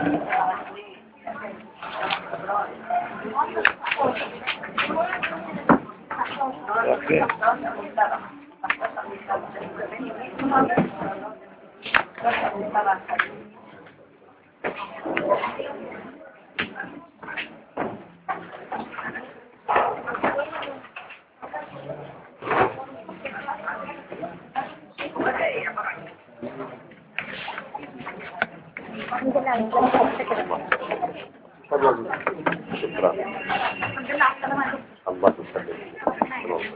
اوكي الحمد لله على السلامة. تفضل شكرا الحمد لله على السلامة. الله يسلمك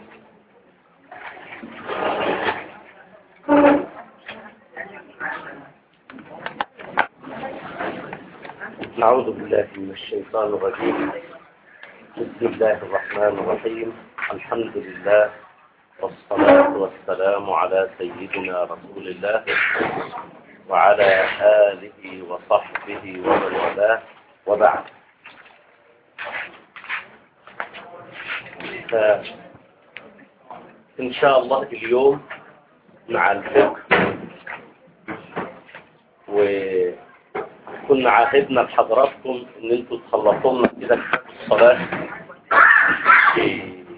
نعوذ بالله من الشيطان الرجيم بسم الله الرحمن الرحيم الحمد لله والصلاة والسلام على سيدنا رسول الله وعلى آله وصحبه ومن والاه وبعد ف- إن شاء الله اليوم مع الفقه وكنا عاهدنا لحضراتكم ان انتوا تخلصوا لنا كده كتاب الصلاة في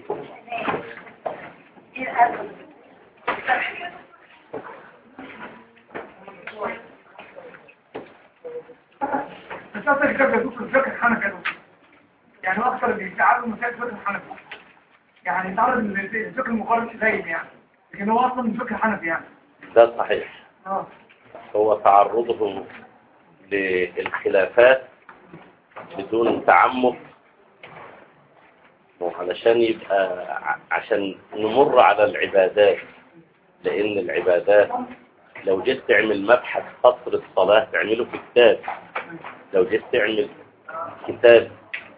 بس اصلا الكتاب ده دكتور الفقه الحنفي يا دكتور. يعني هو اكثر اللي بيتعرض مسائل الفقه الحنفي يعني يتعرض للفقه المقارن قليل يعني لكن هو اصلا من الفقه الحنفي يعني ده صحيح اه هو تعرضه للخلافات بدون تعمق وعلشان يبقى ع- عشان نمر على العبادات لأن العبادات لو جيت تعمل مبحث قصر الصلاة تعمله في كتاب لو جيت تعمل كتاب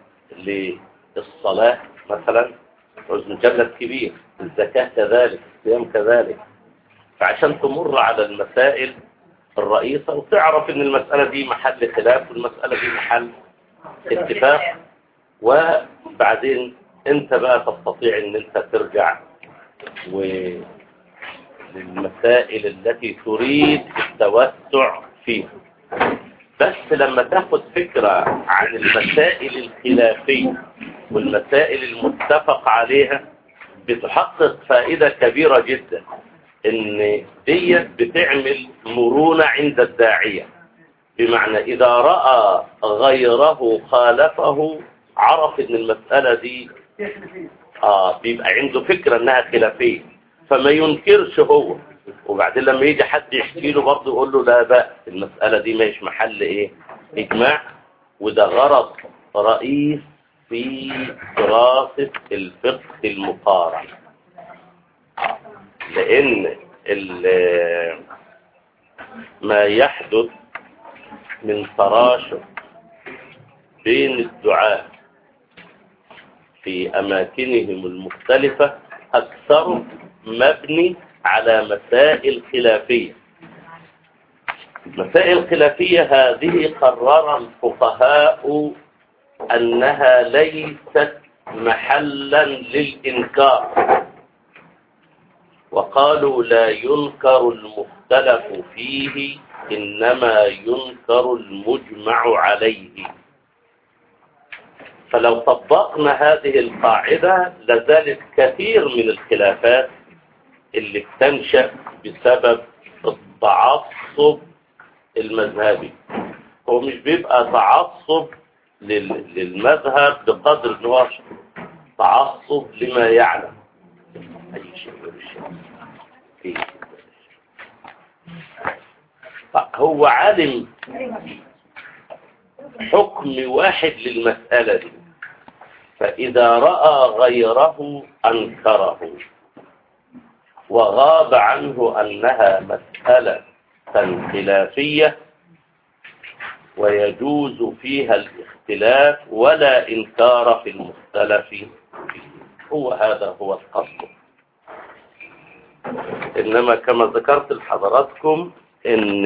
للصلاة مثلا عاوز مجلد كبير الزكاة كذلك الصيام كذلك فعشان تمر على المسائل الرئيسة وتعرف ان المسألة دي محل خلاف والمسألة دي محل اتفاق وبعدين انت بقى تستطيع ان انت ترجع وللمسائل التي تريد التوسع فيها بس لما تاخد فكرة عن المسائل الخلافية والمسائل المتفق عليها بتحقق فائدة كبيرة جدا ان ديت بتعمل مرونة عند الداعية بمعنى اذا رأى غيره خالفه عرف ان المسألة دي يحلف فيه آه بيبقى عنده فكرة انها خلافية فما ينكرش هو وبعدين لما يجي حد يحكي له برضه يقول له لا بقى المسألة دي مش محل ايه اجماع وده غرض رئيس في دراسة الفقه المقارن آه، لان ال- ما يحدث من تراشق بين الدعاة في أماكنهم المختلفة أكثر مبني على مسائل خلافية مسائل خلافية هذه قرر الفقهاء أنها ليست محلا للإنكار وقالوا لا ينكر المختلف فيه إنما ينكر المجمع عليه فلو طبقنا هذه القاعدة لذلك كثير من الخلافات اللي بتنشأ بسبب التعصب المذهبي هو مش بيبقى تعصب لل- للمذهب بقدر ان هو تعصب لما يعلم أي شيء غير الشيء. في شيء غير الشيء. هو علم حكم واحد للمسألة دي فإذا رأى غيره أنكره وغاب عنه أنها مسألة خلافية ويجوز فيها الاختلاف ولا إنكار في المختلف فيه هو هذا هو القصد إنما كما ذكرت لحضراتكم إن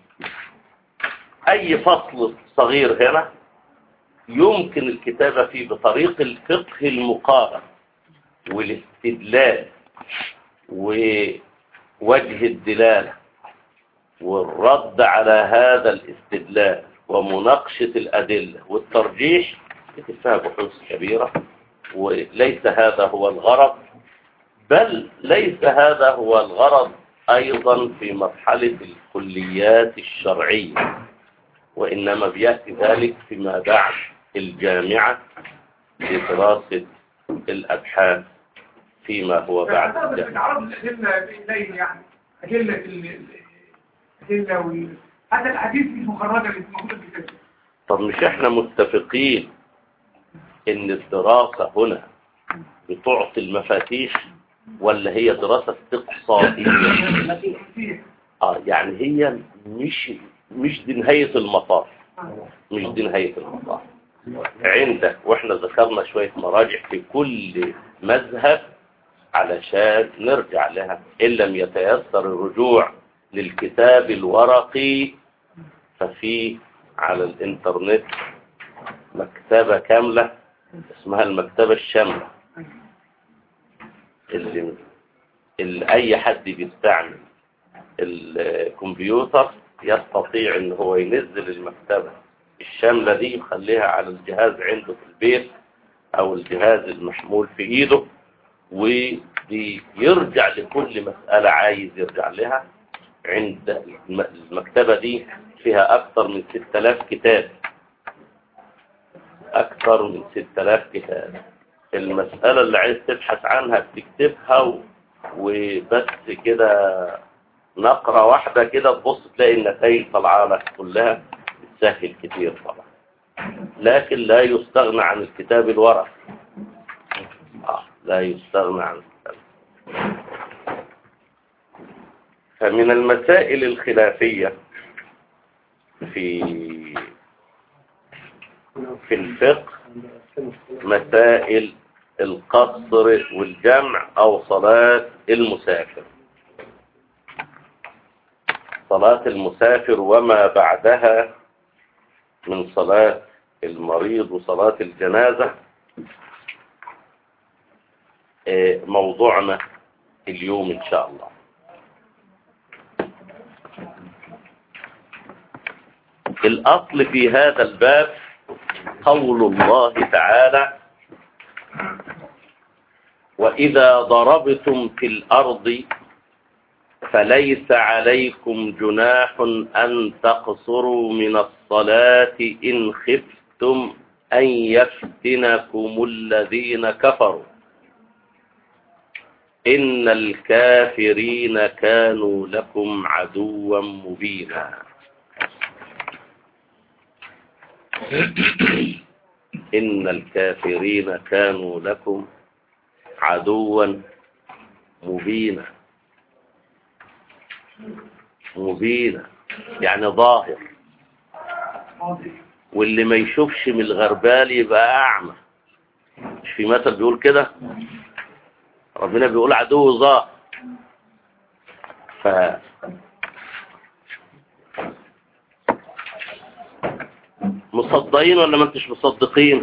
أي فصل صغير هنا يمكن الكتابة فيه بطريق الفقه المقارن والاستدلال ووجه الدلالة والرد على هذا الاستدلال ومناقشة الأدلة والترجيح فيها بحوث كبيرة وليس هذا هو الغرض بل ليس هذا هو الغرض أيضا في مرحلة الكليات الشرعية وإنما بيأتي ذلك فيما بعد الجامعة لدراسة الأبحاث فيما هو بعد بعد الجامعة العرب الأدلة بإليه يعني أدلة ال- الأدلة وال... حتى الأحاديث المخرجة اللي موجودة في الكتاب طب مش احنا متفقين ان الدراسة هنا بتعطي المفاتيح ولا هي دراسة استقصائية فيه اه يعني هي مش مش دي نهاية المطاف مش دي نهاية المطاف عندك واحنا ذكرنا شوية مراجع في كل مذهب علشان نرجع لها إن لم يتيسر الرجوع للكتاب الورقي ففي على الإنترنت مكتبة كاملة اسمها المكتبة الشاملة اللي, اللي أي حد بيستعمل الكمبيوتر يستطيع ان هو ينزل المكتبة الشاملة دي يخليها على الجهاز عنده في البيت او الجهاز المحمول في ايده ويرجع لكل مسألة عايز يرجع لها عند الم- المكتبة دي فيها اكثر من 6000 كتاب اكثر من 6000 كتاب المسألة اللي عايز تبحث عنها بتكتبها و- وبس كده نقرة واحدة كده تبص تلاقي النتائج طالعة لك كلها بتسهل كتير طبعا لكن لا يستغنى عن الكتاب الورقي آه لا يستغنى عن الكتاب فمن المسائل الخلافية في في الفقه مسائل القصر والجمع أو صلاة المسافر صلاة المسافر وما بعدها من صلاة المريض وصلاة الجنازة آه، موضوعنا اليوم إن شاء الله الأصل في هذا الباب قول الله تعالى وإذا ضربتم في الأرض فليس عليكم جناح أن تقصروا من الصلاة إن خفتم أن يفتنكم الذين كفروا إن الكافرين كانوا لكم عدوا مبينا إن الكافرين كانوا لكم عدوا مبينا مبينا يعني ظاهر واضح واللي ما يشوفش من الغربال يبقى أعمى مش في مثل بيقول كده ربنا بيقول عدو ظاهر ف مصدقين ولا ما انتش مصدقين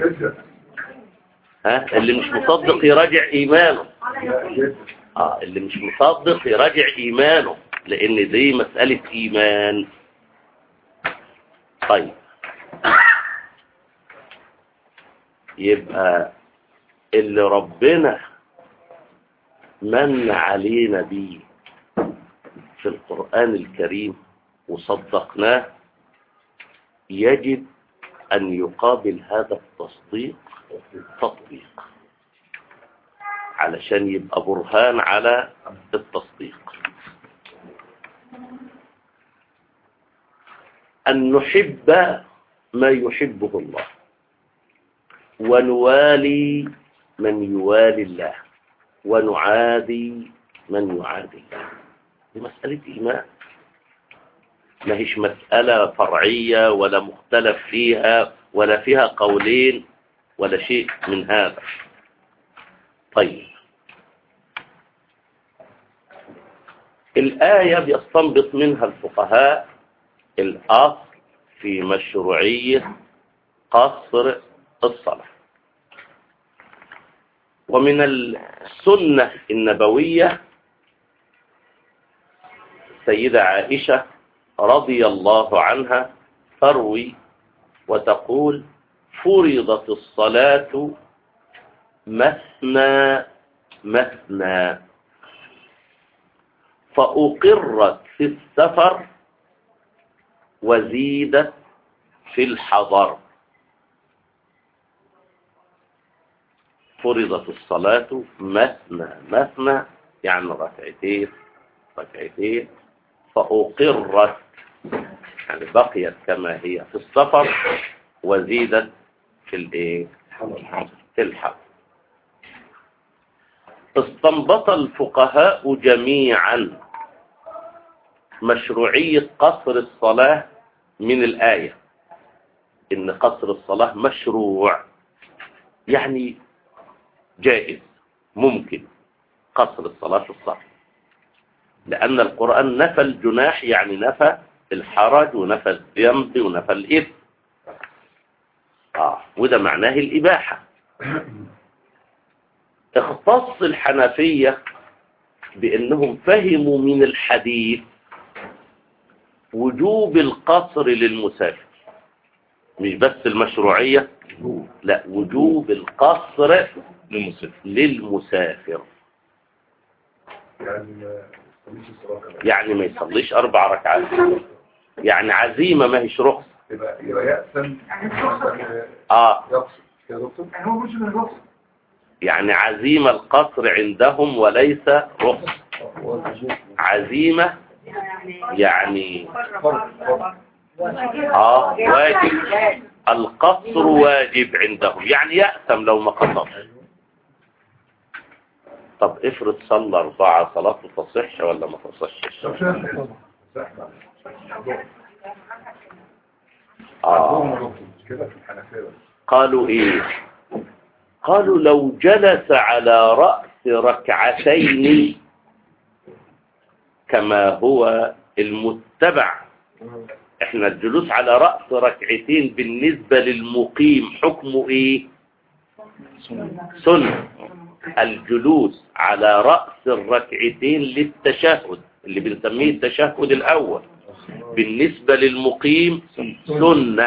ها اللي مش مصدق يراجع ايمانه اه اللي مش مصدق يراجع ايمانه لان دي مسألة ايمان طيب يبقى اللي ربنا من علينا بيه في القرآن الكريم وصدقناه يجب أن يقابل هذا التصديق تطبيق علشان يبقى برهان على التصديق أن نحب ما يحبه الله ونوالي من يوالي الله ونعادي من يعادي الله دي مسألة إيمان ما هيش مسألة فرعية ولا مختلف فيها ولا فيها قولين ولا شيء من هذا طيب الآية بيستنبط منها الفقهاء الأصل في مشروعية قصر الصلاة ومن السنة النبوية سيدة عائشة رضي الله عنها تروي وتقول فرضت الصلاة مثنى مثنى فأقرت في السفر وزيدت في الحضر فرضت الصلاة مثنى مثنى يعني ركعتين ركعتين فأقرت يعني بقيت كما هي في السفر وزيدت في الايه في الحضر استنبط الفقهاء جميعا مشروعية قصر الصلاة من الآية إن قصر الصلاة مشروع يعني جائز ممكن قصر الصلاة في الصلاة لأن القرآن نفى الجناح يعني نفى الحرج ونفى الذنب ونفى الإثم آه وده معناه الإباحة اختص الحنفية بأنهم فهموا من الحديث وجوب القصر للمسافر مش بس المشروعية لا وجوب القصر للمسلم للمسافر يعني ما يصليش الصلاة كمان يعني ما يصليش أربع ركعات يعني عزيمة ما هيش رخصة يبقى يبقى يأسم يعني مش رخصة آه يقصد يا دكتور يعني هو مش من الرخصة يعني عزيمة القصر عندهم وليس رخصة عزيمة يعني آه واجب القصر واجب عندهم يعني يأثم لو ما قصرش طب افرض صلى أربعة صلاته تصح ولا ما تصحش آه كده في الحنفية بس. قالوا ايه قالوا لو جلس على رأس ركعتين كما هو المتبع احنا الجلوس على رأس ركعتين بالنسبة للمقيم حكمه ايه سنة الجلوس على رأس الركعتين للتشهد اللي بنسميه التشهد الأول بالنسبة للمقيم سنة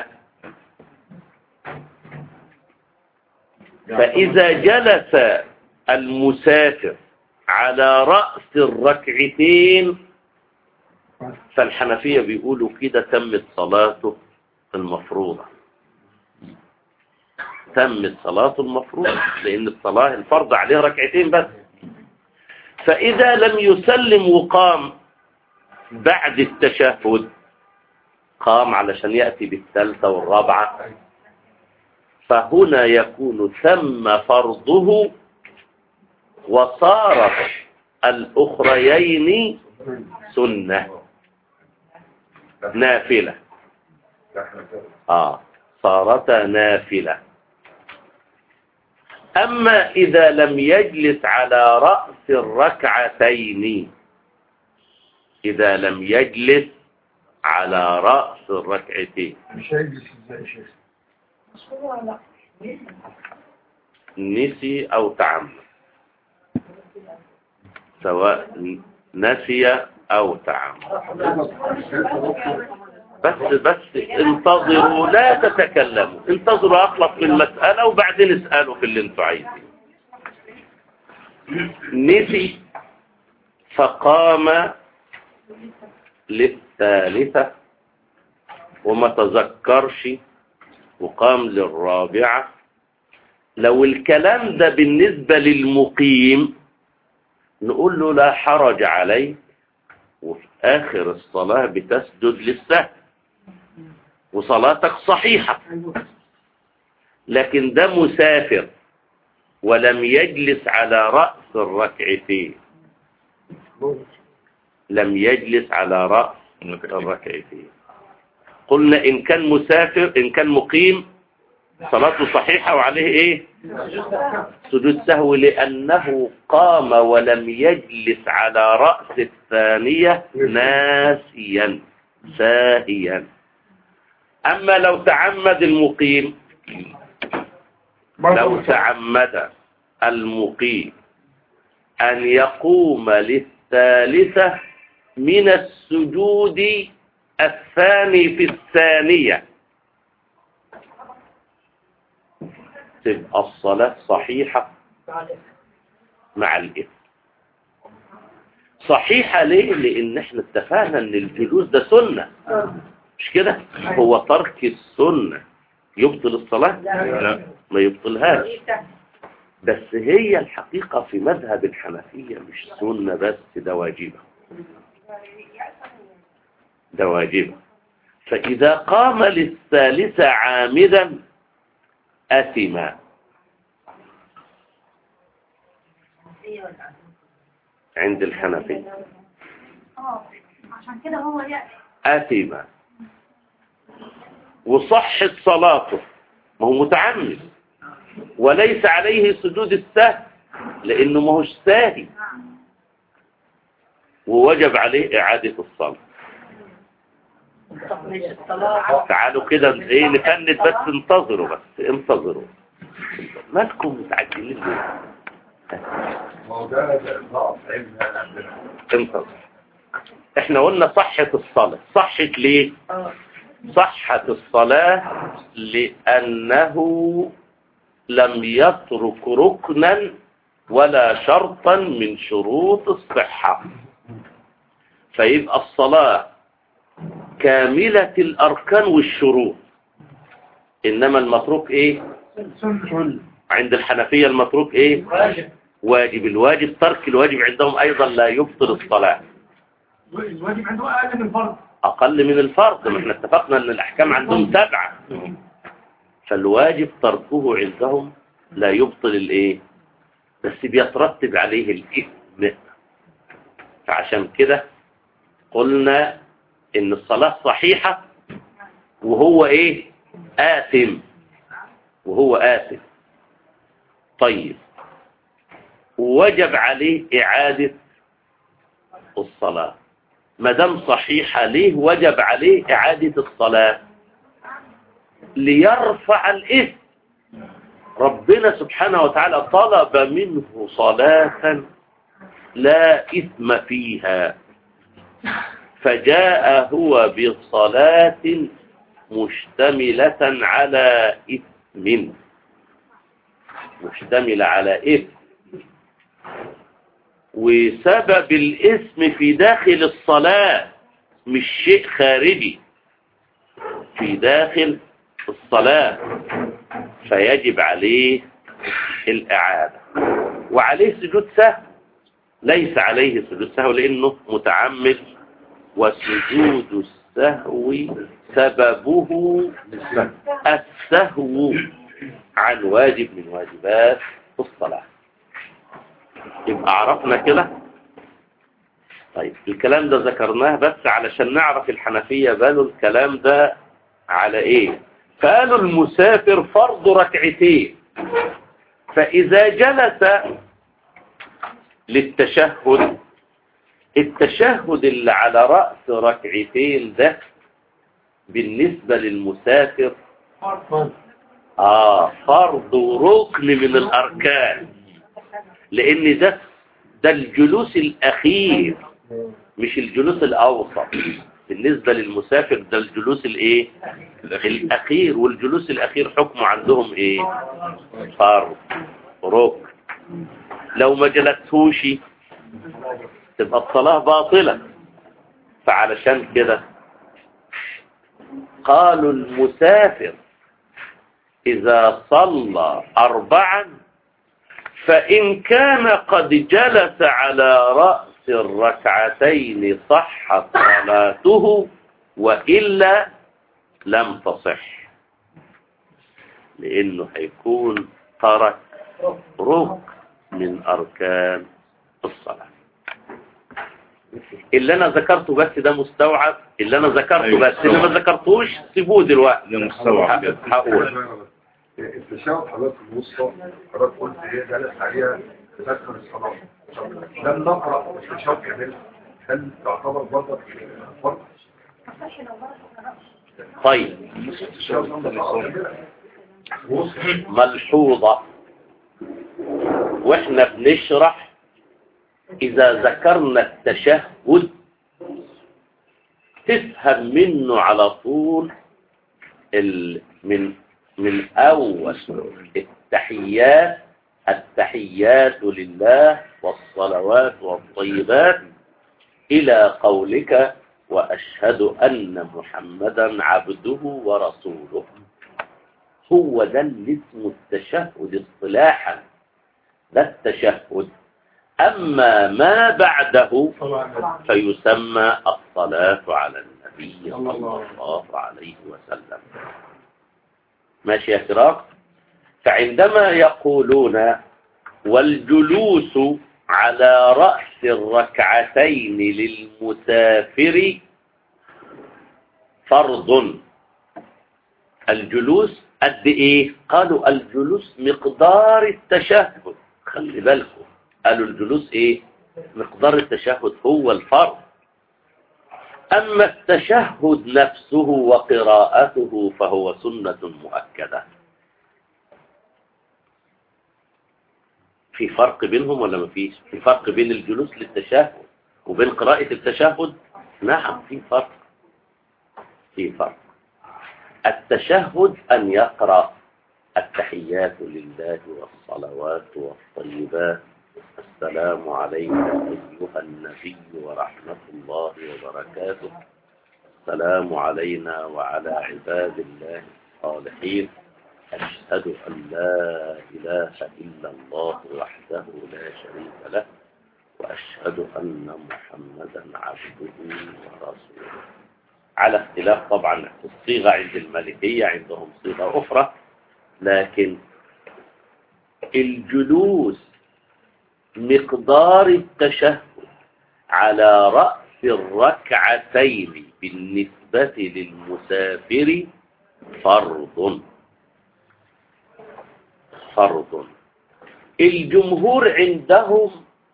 فإذا جلس المسافر على رأس الركعتين فالحنفية بيقولوا كده تمت صلاته المفروضة تمت صلاته المفروضة لأن الصلاة الفرض عليه ركعتين بس فإذا لم يسلم وقام بعد التشهد قام علشان يأتي بالثالثة والرابعة فهنا يكون ثم فرضه وصارت الأخريين سنة نافلة ده حنفية بس. آه صارتا نافلة أما إذا لم يجلس على رأس الركعتين إذا لم يجلس على رأس الركعتين مش هيجلس ازاي يا شيخ نسي أو تعمد سواء نسي أو تعمد بس بس انتظروا لا تتكلموا انتظروا أخلص في المسألة وبعدين اسألوا في اللي انتوا عايزين نسي فقام للثالثة وما تذكرش وقام للرابعة لو الكلام ده بالنسبة للمقيم نقول له لا حرج عليك وفي آخر الصلاة بتسجد للسهو وصلاتك صحيحة لكن ده مسافر ولم يجلس على رأس الركعتين لم يجلس على رأس الركعتين قلنا إن كان مسافر إن كان مقيم صلاته صحيحة وعليه إيه سجود سهو لأنه قام ولم يجلس على رأس الثانية ناسيا ساهيا أما لو تعمد المقيم لو تعمد المقيم أن يقوم للثالثة من السجود الثاني في الثانية تبقى الصلاة صحيحة مع الإثم صحيحة ليه؟ لأن احنا اتفقنا ان الجلوس ده سنة مش كده؟ هو ترك السنة يبطل الصلاة؟ لا. ما يبطلهاش بس هي الحقيقة في مذهب الحنفية مش سنة بس ده واجبة ده واجبة فإذا قام للثالثة عامدا أثم عند الحنفية اه عشان كده هو يأتي أثم وصحت صلاته ما هو متعمد وليس عليه سجود السهو لأنه ما هوش ساهي ووجب عليه إعادة الصلاة تعالوا كده ايه نفند بس انتظروا بس انتظروا مالكم متعجلين ليه ما هو ده ده ضعف علم يعني عندنا انتظر احنا قلنا صحة الصلاة صحت ليه صحت الصلاة لأنه لم يترك ركنا ولا شرطا من شروط الصحة فيبقى الصلاة كاملة الأركان والشروط إنما المتروك إيه سنة عند الحنفية المتروك إيه واجب واجب الواجب ترك الواجب عندهم أيضا لا يبطل الصلاة الواجب عنده أقل من الفرض أقل من الفرض ما احنا اتفقنا أن الأحكام عندهم سبعة فالواجب تركه عندهم لا يبطل الإيه بس بيترتب عليه الإثم فعشان كده قلنا إن الصلاة صحيحة وهو إيه آثم وهو آثم طيب وجب عليه إعادة الصلاة ما دام صحيحة ليه وجب عليه إعادة الصلاة ليرفع الإثم ربنا سبحانه وتعالى طلب منه صلاة لا إثم فيها فجاء هو بصلاة مشتملة على إثم مشتملة على إثم وسبب الاسم في داخل الصلاة مش شيء خارجي في داخل الصلاة فيجب عليه الإعادة وعليه سجود سهو ليس عليه سجود سهو لأنه متعمد وسجود السهو سببه السهو عن واجب من واجبات الصلاة يبقى عرفنا كده طيب الكلام ده ذكرناه بس علشان نعرف الحنفية قالوا الكلام ده على ايه فقالوا المسافر فرض ركعتين فإذا جلس للتشهد التشهد اللي على رأس ركعتين ده بالنسبة للمسافر آه فرض ركن من الأركان لأن ده ده الجلوس الأخير مش الجلوس الأوسط بالنسبة للمسافر ده الجلوس الإيه الأخير والجلوس الأخير حكمه عندهم إيه فرض ركن لو ما جلستهوش تبقى الصلاة باطلة فعلشان كده قالوا المسافر إذا صلى أربعا فإن كان قد جلس على رأس الركعتين صحت صلاته وإلا لم تصح لأنه هيكون ترك ركن من أركان الصلاة اللي أنا ذكرته بس ده مستوعب اللي أنا ذكرته أيوة. بس اللي ما ذكرتوش سيبوه دلوقتي ده مستوعب. ه- هقول التشاور حضرتك الوسطى حضرتك قلت ايه جلس عليها تذكر الصلاة لم نقرأ التشاور كامل هل تعتبر برضه فرض؟ طيب التشاور ملحوظة واحنا بنشرح اذا ذكرنا التشهد تفهم منه على طول ال من من اول التحيات التحيات لله والصلوات والطيبات إلى قولك وأشهد أن محمدا عبده ورسوله هو ده اللي اسمه التشهد اصطلاحا ده التشهد أما ما بعده فيسمى الصلاة على النبي صلى الله عليه وسلم ماشي يا كرام فعندما يقولون والجلوس على رأس الركعتين للمسافر فرض الجلوس قد ايه قالوا الجلوس مقدار التشهد خلي بالكم قالوا الجلوس ايه مقدار التشهد هو الفرض اما التشهد نفسه وقراءته فهو سنة مؤكدة في فرق بينهم ولا ما فيش في فرق بين الجلوس للتشهد وبين قراءة التشهد نعم في فرق في فرق التشهد أن يقرأ التحيات لله والصلوات والطيبات السلام عليك أيها النبي ورحمة الله وبركاته السلام علينا وعلى عباد الله الصالحين أشهد أن لا إله إلا الله وحده لا شريك له وأشهد أن محمدا عبده ورسوله على اختلاف طبعا في الصيغة عند المالكية عندهم صيغة أخرى لكن الجلوس مقدار التشهد على رأس الركعتين بالنسبة للمسافر فرض فرض الجمهور عندهم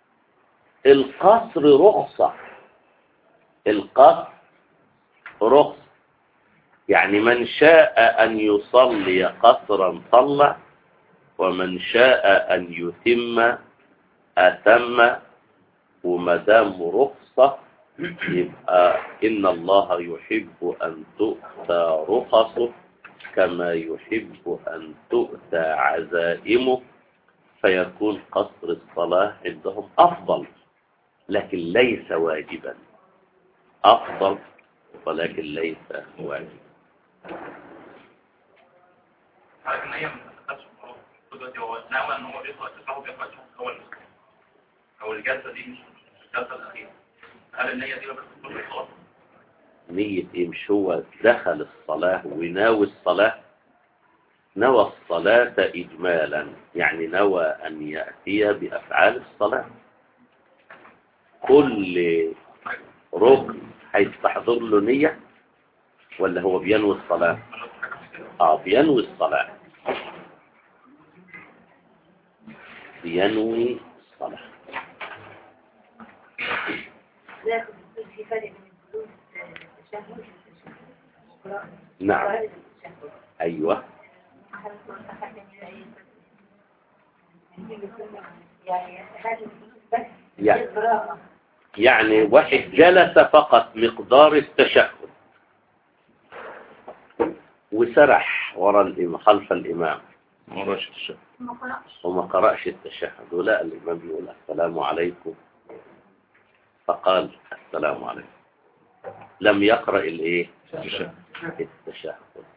القصر رخصة القصر رخصة يعني من شاء أن يصلي قصرا صلى ومن شاء أن يتم أتم ومدام رخصة يبقى إن الله يحب أن تؤتى رخصه كما يحب أن تؤتى عزائمه فيكون قصر الصلاة عندهم أفضل لكن ليس واجبا أفضل ولكن ليس واجبا عارف ان هي ما تاخدش خلاص دلوقتي هو ناوي ان هو بيقرا التشهد بيقرا التشهد هو المسلم او الجلسه دي مش مش الجلسه الاخيره هل النيه دي لو كانت في كل الصلاه نية إيه مش هو دخل الصلاة وناوي الصلاة نوى الصلاة إجمالا يعني نوى أن يأتي بأفعال الصلاة كل ركن هيستحضر له نية ولا هو بينوي الصلاة آه بينوي الصلاة بينوي الصلاة لكن في فرق بين الجلوس التشهد والتشهد نعم قراءة التشهد أيوة يعني هذا الجلوس بس يعني القراءة يعني واحد جلس فقط مقدار التشهد وسرح وراء الإمام خلف الإمام مراش الشهد ما قرأش وما قرأش التشهد ولا الإمام بيقول السلام عليكم فقال السلام عليكم لم يقرأ الإيه التشهد التشهد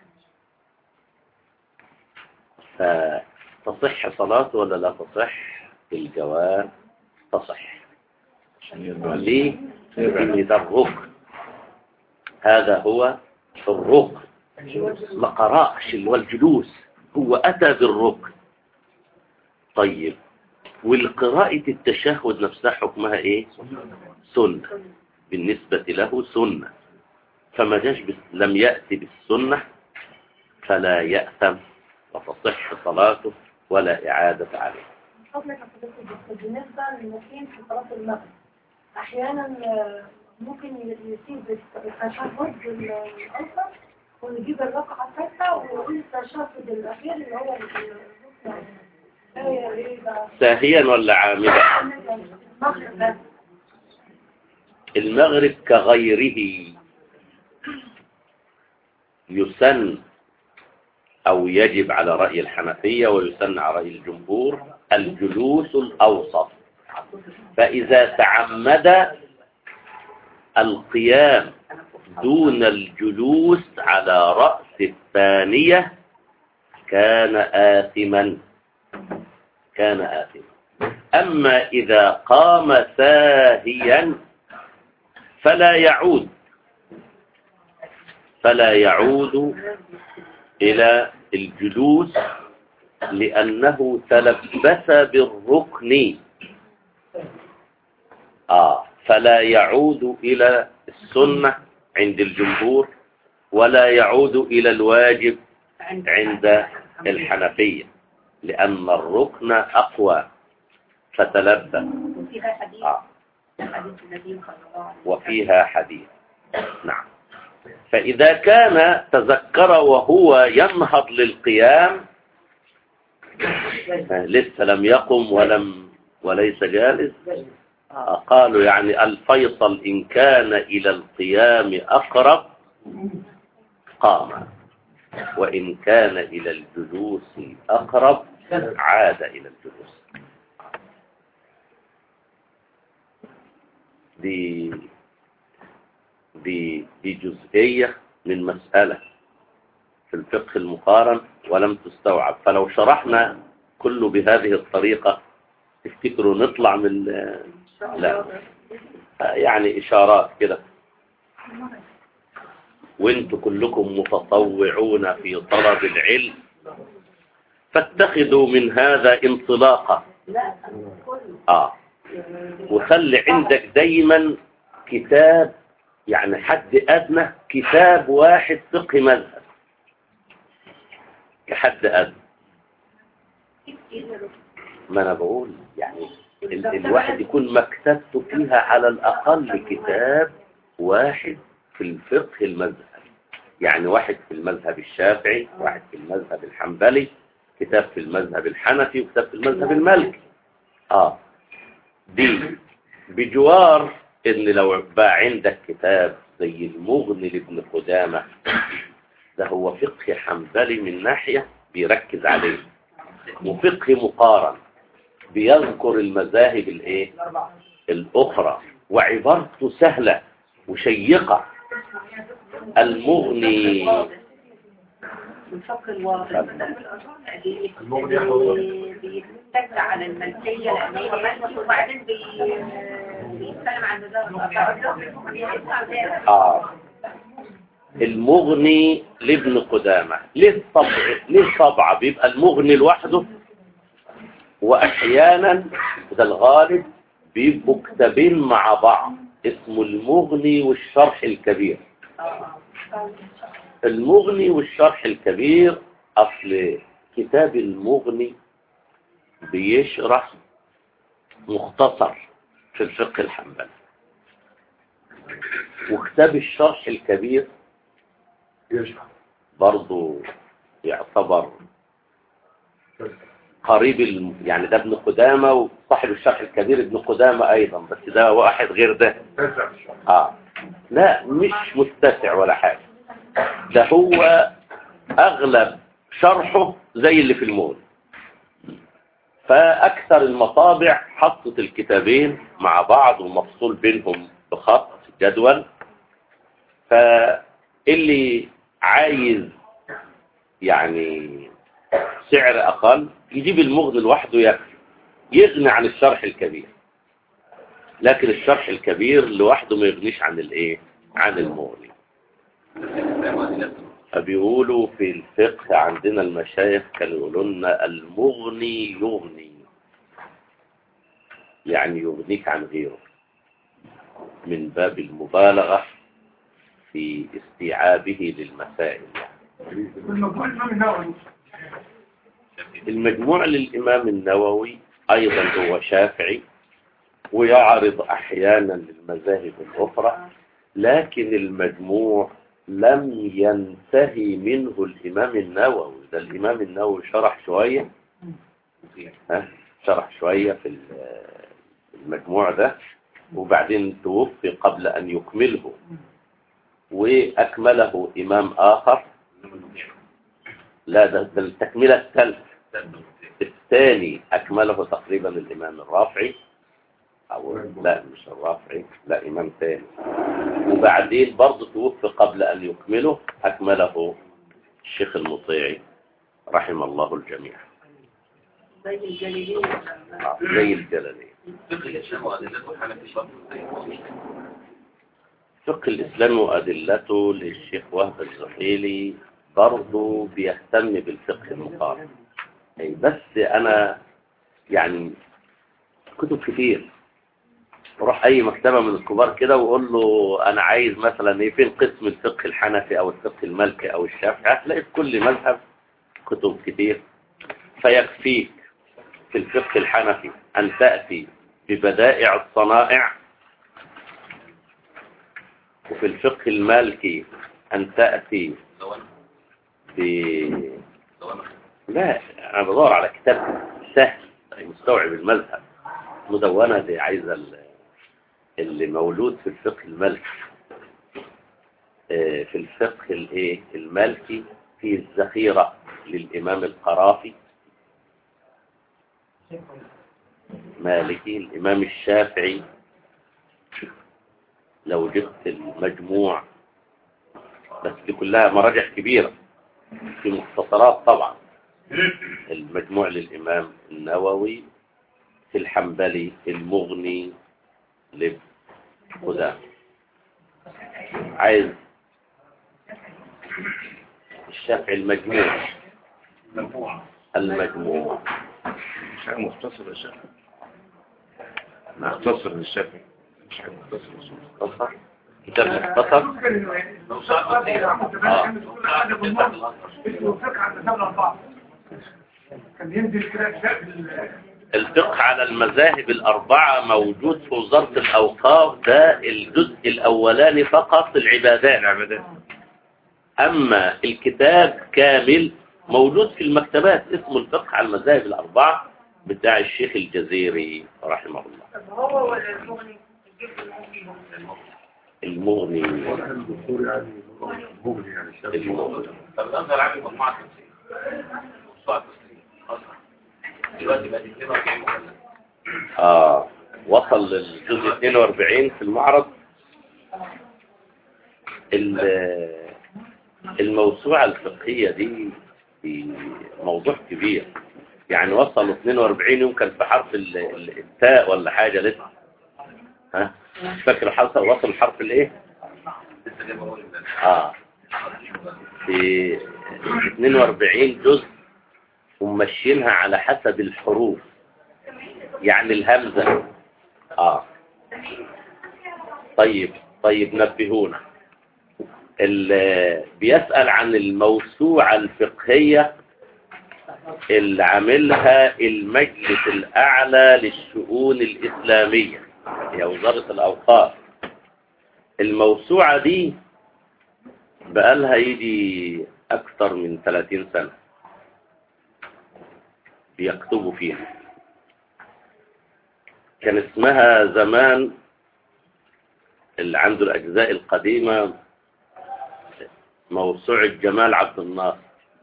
فتصح صلاته ولا لا تصح الجواب تصح ليه لأن ده الركن هذا هو الركن ما قرأش اللي هو الجلوس هو أتى بالركن طيب والقراءة التشهد نفسها حكمها إيه سنة بالنسبة له سنة فما جاش بس لم يأتي بالسنة فلا يأثم وتصح صلاته ولا إعادة عليه فضلك يا فضيلة الدكتور بالنسبة للمقيم في صلاة المغرب أحيانا آه، ممكن يسيب التشهد الأوسط ويجيب الركعة الثالثة ويقول التشهد الأخير اللي هو الركن هي إيه بقى؟ ساهيا ولا عامدا المغرب بس المغرب كغيره يسن أو يجب على رأي الحنفية ويسن على رأي الجمهور الجلوس الأوسط فإذا تعمد القيام دون الجلوس على رأس الثانية كان آثما كان آثما أما إذا قام ساهيا فلا يعود فلا يعود إلى الجلوس لأنه تلبس بالركن آه فلا يعود إلى السنة عند الجمهور ولا يعود إلى الواجب عند الحنفية لأن الركن أقوى فتلبس وفيها حديث آه حديث النبي صلى الله عليه وسلم وفيها حديث نعم فإذا كان تذكر وهو ينهض للقيام لسه لم يقم ولم وليس جالس قالوا يعني الفيصل إن كان إلى القيام أقرب قام وإن كان إلى الجلوس أقرب عاد إلى الجلوس دي دي دي جزئية من مسألة في الفقه المقارن ولم تستوعب فلو شرحنا كله بهذه الطريقة تفتكروا نطلع من لا يعني إشارات كده وانتم كلكم متطوعون في طلب العلم فاتخذوا من هذا انطلاقا لا كله آه وخلي عندك دايما كتاب يعني حد أدنى كتاب واحد فقه مذهب كحد أدنى ما أنا بقول يعني ال الواحد يكون مكتبته فيها على الأقل كتاب واحد في الفقه المذهبي يعني واحد في المذهب الشافعي واحد في المذهب الحنبلي كتاب في المذهب الحنفي وكتاب في المذهب المالكي اه دي بجوار ان لو بقى عندك كتاب زي المغني لابن قدامة ده هو فقه حنبلي من ناحية بيركز عليه وفقه مقارن بيذكر المذاهب الايه الاخرى وعبارته سهلة وشيقة المغني من فقه الواضح المغني أحمد بيتك على الملكية لأن هي ملكي وبعدين بي- بيتكلم عن نظام آه. المغني لابن قدامة ليه طبع ليه طبعة بيبقى المغني لوحده وأحيانا ده الغالب بيبقوا كتابين مع بعض اسمه المغني والشرح الكبير المغني والشرح الكبير أصل كتاب المغني بيشرح مختصر في الفقه الحنبلي وكتاب الشرح الكبير يشرح برضو يعتبر قريب الم... يعني ده ابن قدامة وصاحب الشرح الكبير ابن قدامة أيضا بس ده واحد غير ده تسع آه. لا مش متسع ولا حاجة ده هو أغلب شرحه زي اللي في المول فأكثر المطابع حطت الكتابين مع بعض ومفصول بينهم بخط جدول فاللي عايز يعني سعر أقل يجيب المغني لوحده يكفي يغني عن الشرح الكبير لكن الشرح الكبير لوحده ما يغنيش عن الايه عن المغني فبيقولوا في الفقه عندنا المشايخ كانوا يقولوا لنا المغني يغني يعني يغنيك عن غيره من باب المبالغة في استيعابه للمسائل يعني. والمجموع الإمام النووي المجموع للإمام النووي أيضا هو شافعي ويعرض أحيانا للمذاهب الأخرى لكن المجموع لم ينتهي منه الإمام النووي ده الإمام النووي شرح شوية ها شرح شوية في ال- المجموع ده وبعدين توفي قبل أن يكمله وأكمله إمام آخر لا ده, ده التكملة الثالثة الثاني أكمله تقريبا الإمام الرافعي أو لا مش الرافعي لا إمام ثاني وبعدين برضه توفي قبل أن يكمله أكمله الشيخ المطيعي رحم الله الجميع زي الجليلين آه، زي الجلالين فقه الإسلام وأدلته حنفي برضه زي فقه الإسلام وأدلته للشيخ وهب الزحيلي برضه بيهتم بالفقه المقارن أي بس أنا يعني كتب كتير روح أي مكتبة من الكبار كده وقول له أنا عايز مثلا إيه فين قسم الفقه الحنفي أو الفقه المالكي أو الشافعي هتلاقي في كل مذهب كتب كتير فيكفيك في الفقه الحنفي أن تأتي ببدائع الصنائع وفي الفقه المالكي أن تأتي لو أنا ب لو أنا لا أنا بدور على كتاب سهل مستوعب المذهب مدونة دي عايزة ال- اللي مولود في الفقه المالكي آه، في الفقه الايه المالكي في الذخيرة للإمام القرافي مالكي الإمام الشافعي لو جبت المجموع بس دي كلها مراجع كبيرة في مختصرات طبعا المجموع للإمام النووي في الحنبلي المغني لقدام عايز الشافعي المجموع المجموع مش حاجة مختصر يا شيخ نعم مختصر للشافعي مش حاجة مختصر للشافعي مختصر كتاب مختصر لو صعب كان ينزل كده أجزاء بال- الفقه على المذاهب الأربعة موجود في وزارة الأوقاف ده الجزء الأولاني فقط العبادات العبادات أما الكتاب كامل موجود في المكتبات اسمه الفقه على المذاهب الأربعة بتاع الشيخ الجزيري رحمه الله طب هو ولا المغني الجيب المغني المغني واحد الدكتور يعني مغني يعني شاب المغني طب الأزهر عامل مجموعة تفسير موسوعة تفسير أصلا دلوقتي بقى 42 مجلد آه وصل للجزء 42 في المعرض ال- الموسوعة الفقهية دي في موضوع كبير يعني وصلوا 42 يمكن في حرف ال- ال- التاء ولا حاجة لسه ها مش فاكر حصل وصل حرف الايه لسه جايب أول امبارح اه في 42 جزء وممشينها على حسب الحروف يعني الهمزة اه طيب طيب نبهونا ال- بيسأل عن الموسوعة الفقهية اللي عاملها المجلس الأعلى للشؤون الإسلامية هي وزارة الأوقاف الموسوعة دي بقالها يجي أكثر من 30 سنة بيكتبوا فيها كان اسمها زمان اللي عنده الأجزاء القديمة موسوعة جمال عبد الناصر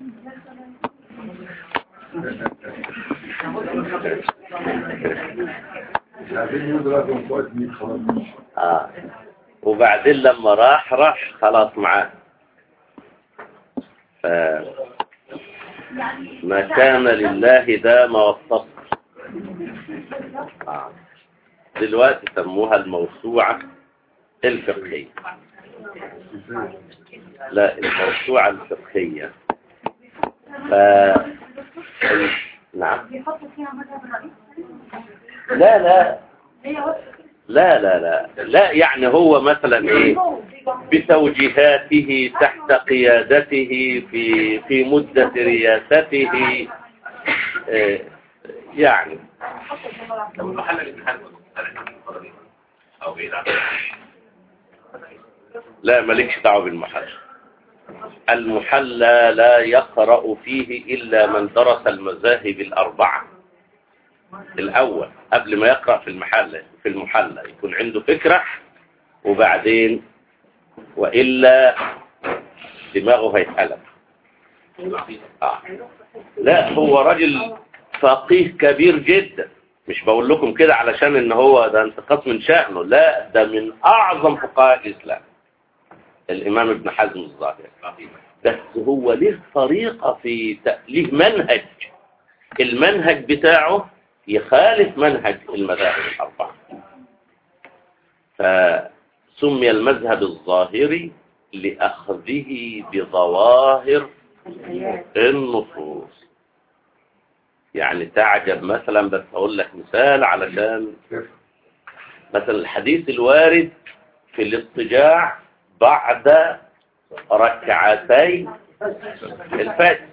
مش عارفين يقولوا دلوقتي موسوعة مين خلاص آه. وبعدين لما راح راح خلاص معاه ف... ما كان لله دام والصبر آه. دلوقتي سموها الموسوعة الفقهية لا الموسوعة الفقهية ف... نعم بيحطوا فيها مذهب الرئيس لا لا هي بس لا لا لا لا يعني هو مثلا ايه بتوجيهاته تحت قيادته في في مدة رياسته آه، يعني لو المحل الامتحان أو بعيد عنه لا مالكش دعوه بالمحل المحلى لا يقرأ فيه إلا من درس المذاهب الأربعة الأول قبل ما يقرأ في المحلى في المحلى يكون عنده فكرة وبعدين وإلا دماغه هيتقلب آه. لا هو راجل فقيه كبير جدا مش بقول لكم كده علشان ان هو ده انتقاص من شأنه لا ده من اعظم فقهاء الاسلام الامام ابن حزم الظاهري بس هو له طريقة في ت- له منهج المنهج بتاعه يخالف منهج المذاهب الأربعة فسمي المذهب الظاهري لأخذه بظواهر النصوص يعني تعجب مثلا بس أقول لك مثال علشان مثلا الحديث الوارد في الاضطجاع بعد ركعتي الفجر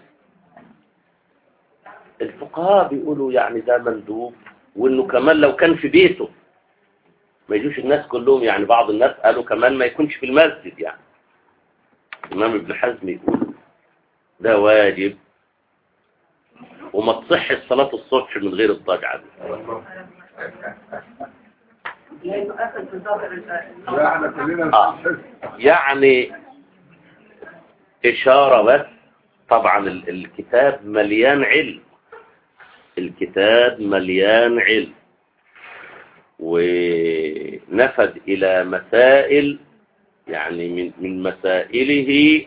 الفقهاء بيقولوا يعني ده مندوب وانه كمان لو كان في بيته ما يجوش الناس كلهم يعني بعض الناس قالوا كمان ما يكونش في المسجد يعني الامام ابن حزم يقول ده واجب وما تصح الصلاة الصبح من غير الضجعة دي لانه اخذ بظاهر لا احنا كلنا آه. يعني إشارة بس طبعا ال- الكتاب مليان علم الكتاب مليان علم ونفذ إلى مسائل يعني من من مسائله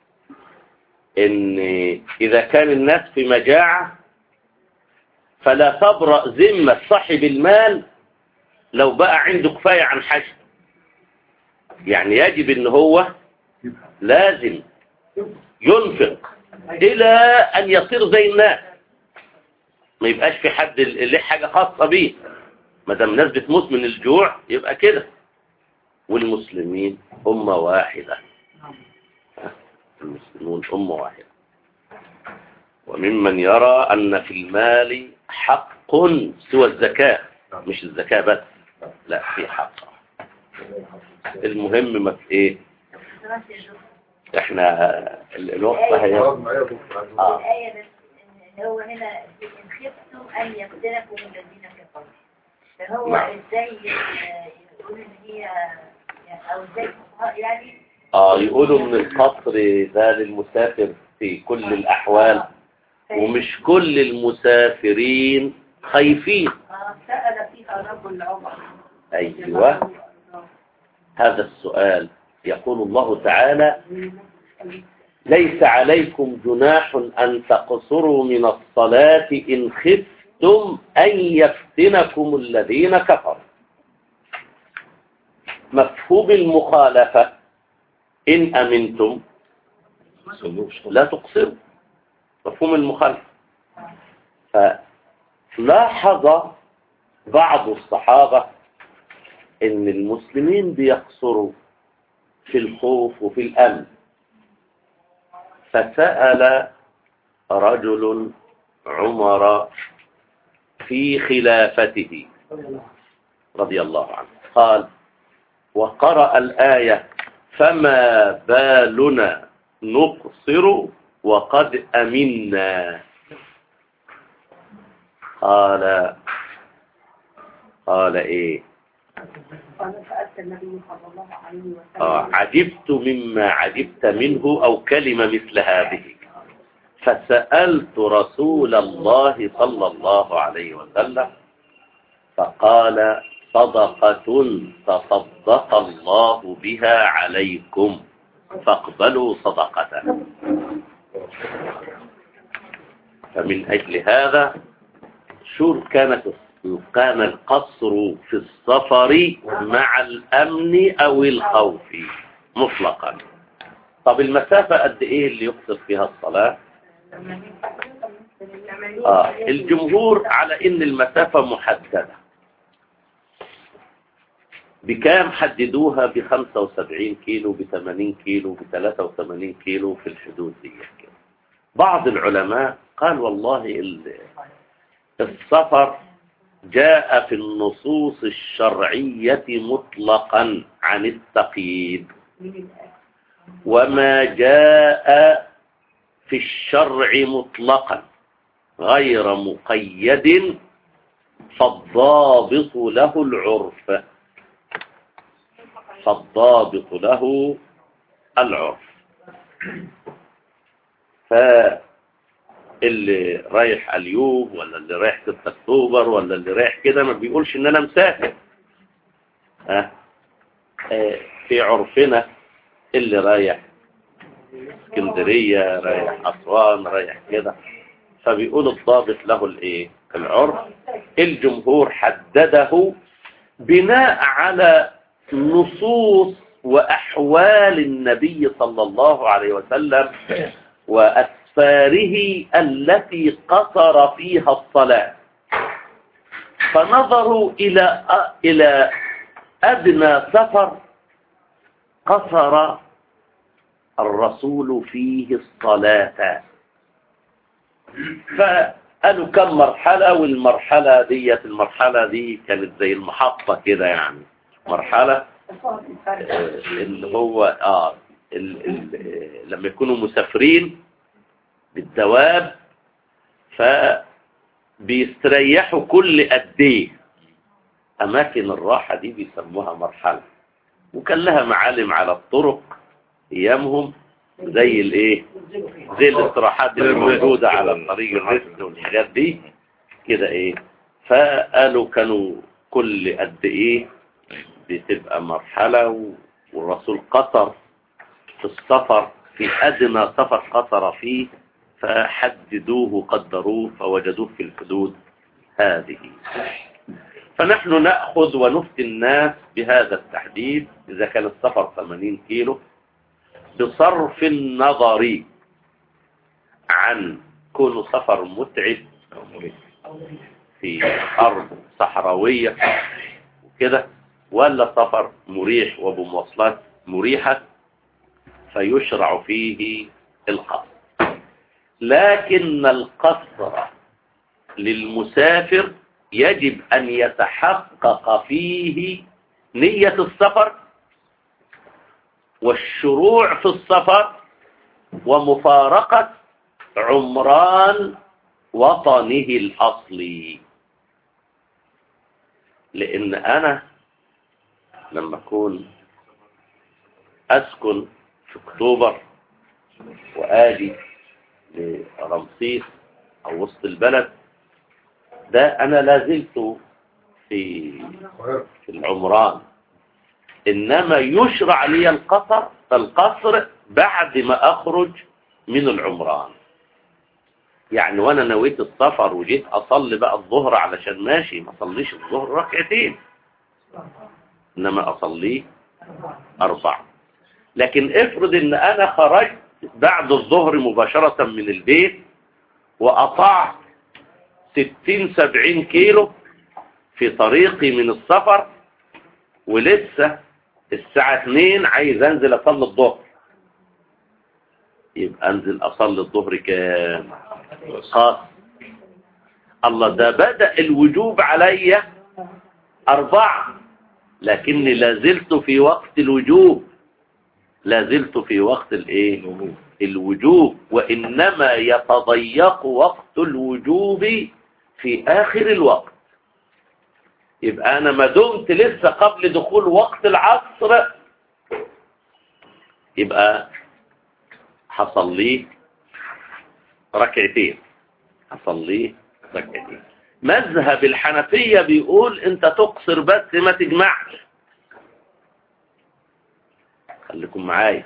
إن إذا كان الناس في مجاعة فلا تبرأ ذمة صاحب المال لو بقى عنده كفاية عن حشد يعني يجب ان هو لازم ينفق الى ان يصير زي الناس ما يبقاش في حد له حاجة خاصة بيه ما دام الناس بتموت من الجوع يبقى كده والمسلمين أمة واحدة المسلمون أمة واحدة وممن يرى أن في المال حق سوى الزكاة مش الزكاة بس لا في حق المهم ما في ايه احنا ال- الوقت هي اقعد معايا يا دكتور آه. الآية بس إن هو هنا إن خفتم أن يفتنكم الذين كفروا فهو نعم. إزاي يقول إن هي يعني أو إزاي الفقهاء يعني اه يقولوا ان القصر ده للمسافر في كل الاحوال ومش كل المسافرين خايفين آه، سأل فيها رب العمر ايوه هذا السؤال يقول الله تعالى ليس عليكم جناح أن تقصروا من الصلاة إن خفتم أن يفتنكم الذين كفروا مفهوم المخالفة إن أمنتم لا تقصروا مفهوم المخالفة فلاحظ بعض الصحابة إن المسلمين بيقصروا في الخوف وفي الأمن فسأل رجل عمر في خلافته رضي الله عنه قال وقرأ الآية فما بالنا نقصر وقد أمنا قال قال إيه قال فأتى النبي صلى الله عليه وسلم آه عجبت مما عجبت منه أو كلمة مثل هذه فسألت رسول الله صلى الله عليه وسلم فقال صدقة تصدق الله بها عليكم فاقبلوا صدقته فمن أجل هذا شور كانت كان القصر في السفر مع الأمن أو الخوف مطلقا طب المسافة قد إيه اللي يقصر فيها الصلاة آه. الجمهور على إن المسافة محددة بكام حددوها ب 75 كيلو ب 80 كيلو ب 83 كيلو في الحدود دي كده. بعض العلماء قال والله ال- السفر جاء في النصوص الشرعية مطلقا عن التقييد وما جاء في الشرع مطلقا غير مقيد فالضابط له العرف فالضابط له العرف فاللي رايح اليوم ولا اللي رايح 6 اكتوبر ولا اللي رايح كده ما بيقولش ان انا مسافر ها آه، في عرفنا اللي رايح اسكندرية رايح أسوان رايح كده فبيقول الضابط له الايه العرف الجمهور حدده بناء على نصوص وأحوال النبي صلى الله عليه وسلم وأسفاره التي قصر فيها الصلاة فنظروا إلى إلى أدنى سفر قصر الرسول فيه الصلاة فقالوا كم مرحلة والمرحلة ديت المرحلة دي كانت زي المحطة كده يعني مرحلة آه، اللي هو اه ال ال لما يكونوا مسافرين بالدواب فبيستريحوا كل قد ايه اماكن الراحة دي بيسموها مرحلة وكان لها معالم على الطرق ايامهم زي الايه زي الاستراحات اللي موجودة على طريق الرزق والحاجات دي كده ايه فقالوا كانوا كل قد ايه بتبقى مرحلة و- والرسول قصر في السفر في أدنى سفر قصر فيه فحددوه قدروه فوجدوه في الحدود هذه فنحن نأخذ ونفتي الناس بهذا التحديد إذا كان السفر 80 كيلو بصرف النظر عن كونه سفر متعب في أرض صحراوية وكده ولا سفر مريح وبمواصلات مريحة فيشرع فيه القصر لكن القصر للمسافر يجب أن يتحقق فيه نية السفر والشروع في السفر ومفارقة عمران وطنه الأصلي لأن أنا لما أكون أسكن في أكتوبر وآجي لرمسيس أو وسط البلد ده أنا لازلت في القاهرة في العمران إنما يشرع لي القصر القصر بعد ما أخرج من العمران يعني وأنا نويت السفر وجيت أصلي بقى الظهر علشان ماشي ما أصليش الظهر ركعتين إنما أصليه أربعة لكن افرض إن أنا خرجت بعد الظهر مباشرة من البيت وأطعت ستين سبعين كيلو في طريقي من السفر ولسه الساعة 2 عايز انزل اصلي الظهر يبقى انزل اصلي الظهر كام خاص الله ده بدأ الوجوب عليا أربعة لكني لازلت في وقت الوجوب لازلت في وقت الايه الوجوب وإنما يتضيق وقت الوجوب في آخر الوقت يبقى أنا ما دمت لسه قبل دخول وقت العصر يبقى هصليه ركعتين هصليه ركعتين مذهب الحنفية بيقول انت تقصر بس ما تجمعش خليكم معايا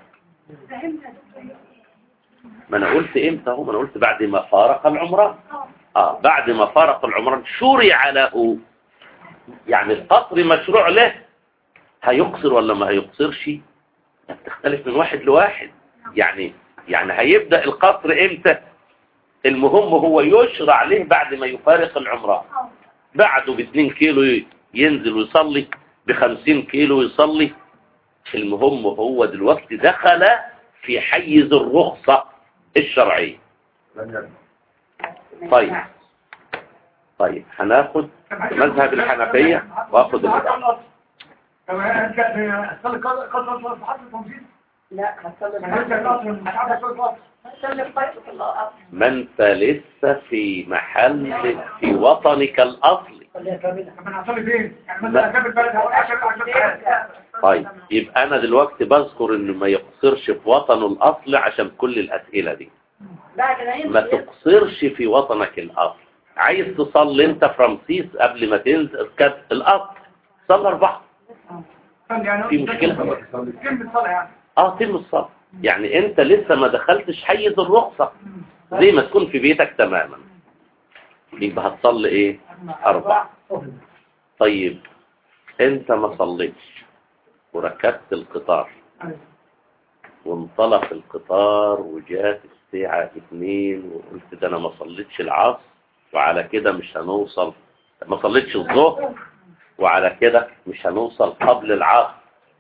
ما انا قلت امتى اهو ما انا قلت بعد ما فارق العمران اه بعد ما فارق العمران شرع له يعني القصر مشروع له هيقصر ولا ما هيقصرش تختلف من واحد لواحد يعني يعني هيبدأ القصر امتى المهم هو يشرع له بعد ما يفارق العمران بعده باتنين كيلو ينزل ويصلي بخمسين كيلو يصلي المهم هو دلوقتي دخل في حيز الرخصة الشرعية لم يكن طيب طيب هناخد مذهب الحنفية واخد الإجابة طب انت هتصلي قصر في حد التنظيم؟ لا هتصلي يعني انت القصر مش عارف تصلي قصر هتصلي الفرق في الأرض ما انت لسه في محل في وطنك الأصلي طب انا هصلي فين؟ يعني مثلا اسافر البلد هقول عشان عشان حاجه طيب يبقى أنا دلوقتي بذكر إنه ما يقصرش في وطنه الأصلي عشان كل الأسئلة دي بعد ما ما ينزل تقصرش في وطنك الأصل عايز تصلي انت في رمسيس قبل ما تنزل كانت الأصل صلي أربعة يعني في مشكلة كلمة صلاة يعني اه تم الصلاة يعني انت لسه ما دخلتش حيز الرخصة زي ما تكون في بيتك تماما يبقى هتصلي ايه أربعة طيب انت ما صليتش وركبت القطار وانطلق القطار وجات الساعة اتنين وقلت ده انا ما صليتش العصر وعلى كده مش هنوصل ما صليتش الظهر وعلى كده مش هنوصل قبل العصر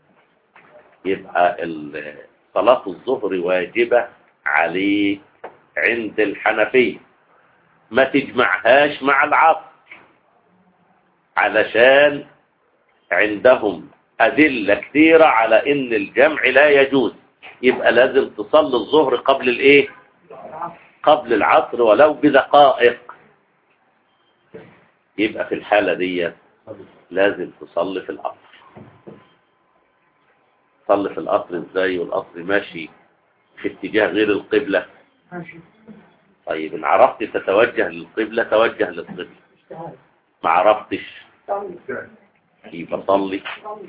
يبقى ال- صلاة الظهر واجبة عليك عند الحنفية ما تجمعهاش مع العصر علشان عندهم أدلة كثيرة على إن الجمع لا يجوز يبقى لازم تصلي الظهر قبل الإيه قبل العصر ولو بدقائق يبقى في الحالة دي لازم تصلي في القصر تصلي في القصر ازاي والقصر ماشي في اتجاه غير القبلة طيب ان عرفت تتوجه للقبلة توجه للقبلة ما عرفتش يبقى صلي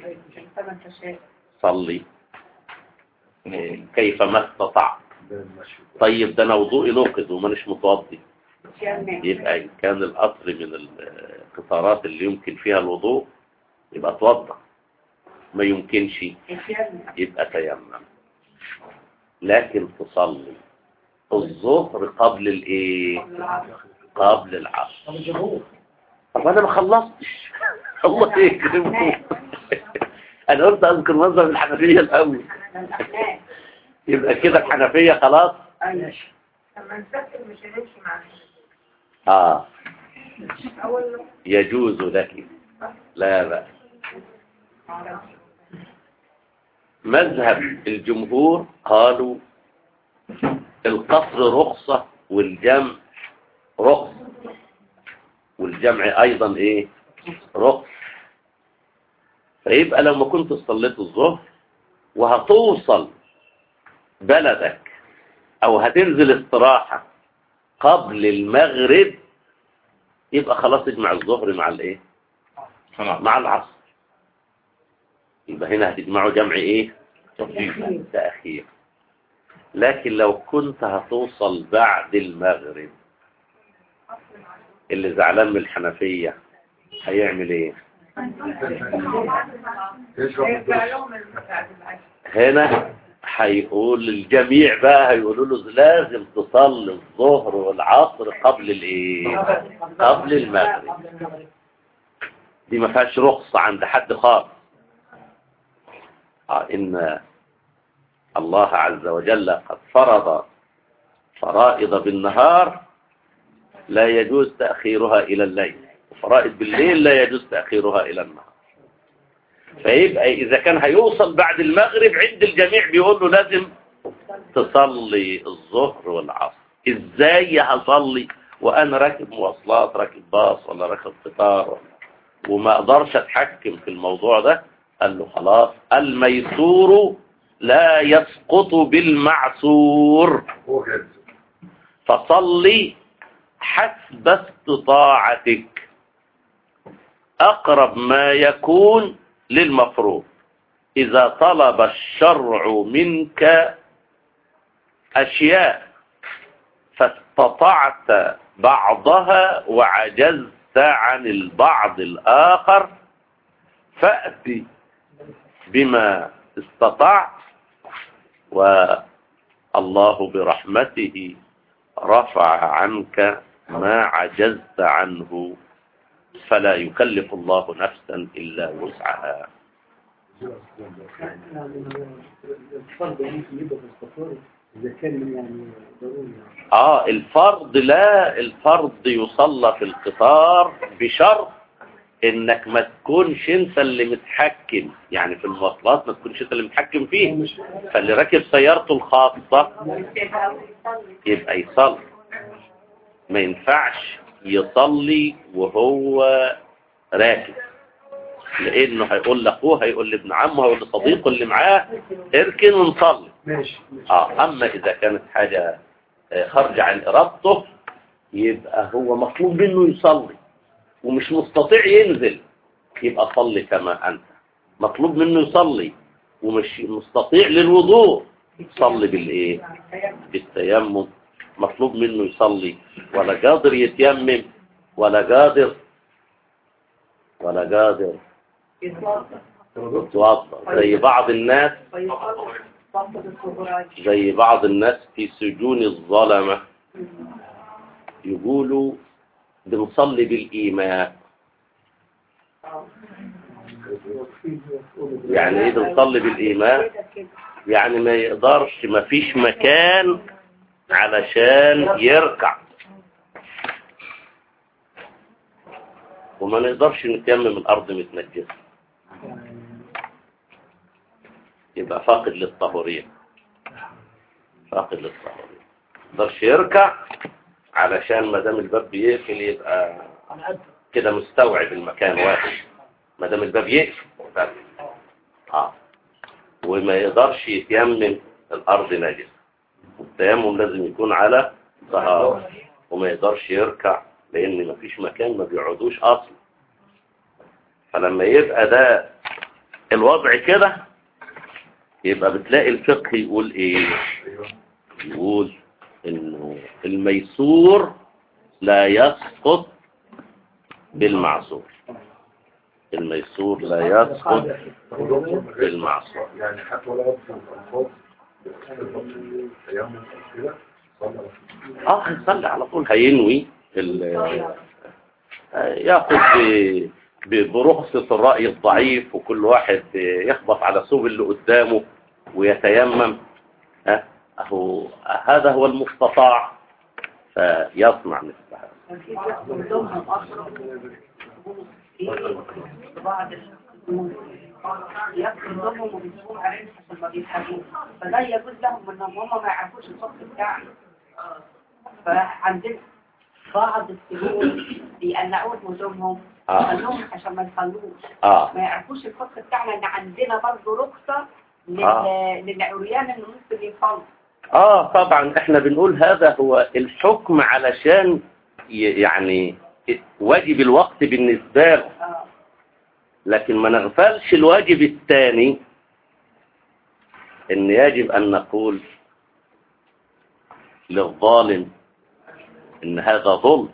صلي إيه، كيفما استطعت طيب ده انا وضوئي نقض ومانيش متوضي يبقى إن كان القطر من القطارات اللي يمكن فيها الوضوء يبقى اتوضى ما يمكنش يبقى تيمم لكن تصلي الظهر قبل الايه قبل العصر طب انا ما خلصتش الله يكرمك انا قلت اذكر مذهب الحنفيه الاول يبقى كده الحنفيه خلاص لما نسكر مش هنمشي مع اه أول يجوز لك لا بأس مذهب الجمهور قالوا القصر رخصة والجمع رخصة والجمع أيضا إيه رخصة فيبقى لما كنت صليت الظهر وهتوصل بلدك أو هتنزل استراحة قبل المغرب يبقى خلاص اجمع الظهر مع الايه مع العصر يبقى هنا هتجمعوا جمع ايه تأخير لكن لو كنت هتوصل بعد المغرب اللي زعلان من الحنفية هيعمل ايه هيرجع لهم بعد العشاء هنا هيقول الجميع بقى هيقولوا له لازم تصلي الظهر والعصر قبل الايه قبل المغرب دي ما فيهاش رخصة عند حد خالص آه إن الله عز وجل قد فرض فرائض بالنهار لا يجوز تأخيرها إلى الليل وفرائض بالليل لا يجوز تأخيرها إلى النهار فيبقى إذا كان هيوصل بعد المغرب عند الجميع بيقول له لازم تصلي الظهر والعصر إزاي هصلي وأنا راكب مواصلات راكب باص ولا راكب قطار ولا وما أقدرش أتحكم في الموضوع ده قال له خلاص الميسور لا يسقط بالمعسور هو كده فصلي حسب استطاعتك أقرب ما يكون للمفروض إذا طلب الشرع منك أشياء فاستطعت بعضها وعجزت عن البعض الآخر فأتي بما استطعت والله برحمته رفع عنك ما عجزت عنه فلا يكلف الله نفسا إلا وسعها الفرد ممكن يبقى في السفر إذا كان يعني ضروري يعني. آه الفرض لا الفرض يصلى في القطار بشرط انك ما تكونش انت اللي متحكم يعني في المواصلات ما تكونش انت اللي متحكم فيه فاللي راكب سيارته الخاصة يبقى يصلي ما ينفعش يصلي وهو راكب لانه هيقول لاخوه هيقول لابن عمه هيقول لصديقه اللي معاه اركن ونصلي ماشي ماشي اه اما اذا كانت حاجة آه، خارج عن إرادته يبقى هو مطلوب منه يصلي ومش مستطيع ينزل يبقى صلي كما أنت مطلوب منه يصلي ومش مستطيع للوضوء صلي بالإيه بالتيمم مطلوب منه يصلي ولا قادر يتيمم ولا قادر ولا قادر يتوضا زي بعض الناس زي بعض الناس في سجون الظلمة يقولوا بنصلي بالإيماء يعني ايه بنصلي بالإيماء يعني ما يقدرش ما فيش مكان علشان يركع وما نقدرش نتيمم الأرض متنجسة يبقى فاقد للطهورية فاقد للطهورية ما يقدرش يركع علشان ما دام الباب بيقفل يبقى كده مستوعب المكان واحد ما دام الباب يقفل بس. اه وما يقدرش يتيمم الأرض نجسة التيمم لازم يكون على طهارة وما يقدرش يركع لأن مفيش مكان ما بيقعدوش أصلا فلما يبقى ده الوضع كده يبقى بتلاقي الفقه يقول ايه يقول انه الميسور لا يسقط بالمعصور الميسور لا يسقط بالمعصور يعني حتى ولا في الألفاظ التيمم كده صلى اه هيصلي على طول هينوي ال- ياخد ب- ب- برخصة الرأي الضعيف وكل واحد يخبط على صوب اللي قدامه ويتيمم ها اهو هذا هو المستطاع فيصنع مثل هذا بعض الأمور يكفي ضمهم وبيسيبوهم عليهم عشان ما بيفهموش فده يجوز لهم انهم هم ما يعرفوش الفصل بتاعنا فعندنا بعض السجون بيقلعون هدومهم آه. خلوهم عشان ما يصلوش اه ما يعرفوش الفصل بتاعنا ان عندنا برضه رخصة لل... آه. للعريان انه ممكن يصلي اه طبعا احنا بنقول هذا هو الحكم علشان ي- يعني واجب الوقت بالنسبة له اه لكن ما نغفلش الواجب الثاني ان يجب ان نقول للظالم ان هذا ظلم